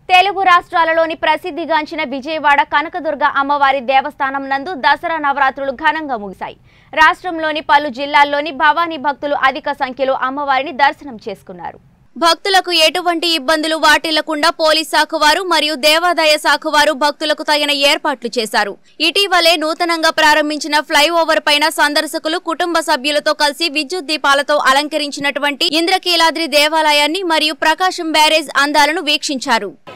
తెలుగు రాష్ట్రాలలోని ప్రసిద్ధిగాంచిన విజయవాడ కనకదుర్గ అమ్మవారి దేవస్థానం నందు దసరా నవరాత్రులు ఘనంగా ముగిశాయి రాష్ట్రంలోని పలు జిల్లాల్లోని భవానీ భక్తులు అధిక సంఖ్యలో అమ్మవారిని దర్శనం చేసుకున్నారు భక్తులకు ఎటువంటి ఇబ్బందులు వాటిల్లకుండా పోలీస్ శాఖ వారు మరియు దేవాదాయ శాఖ వారు భక్తులకు తగిన ఏర్పాట్లు చేశారు ఇటీవలే నూతనంగా ప్రారంభించిన ఫ్లైఓవర్ పైన సందర్శకులు కుటుంబ సభ్యులతో కలిసి విద్యుత్ దీపాలతో అలంకరించినటువంటి ఇంద్రకీలాద్రి దేవాలయాన్ని మరియు ప్రకాశం బ్యారేజ్ అందాలను వీక్షించారు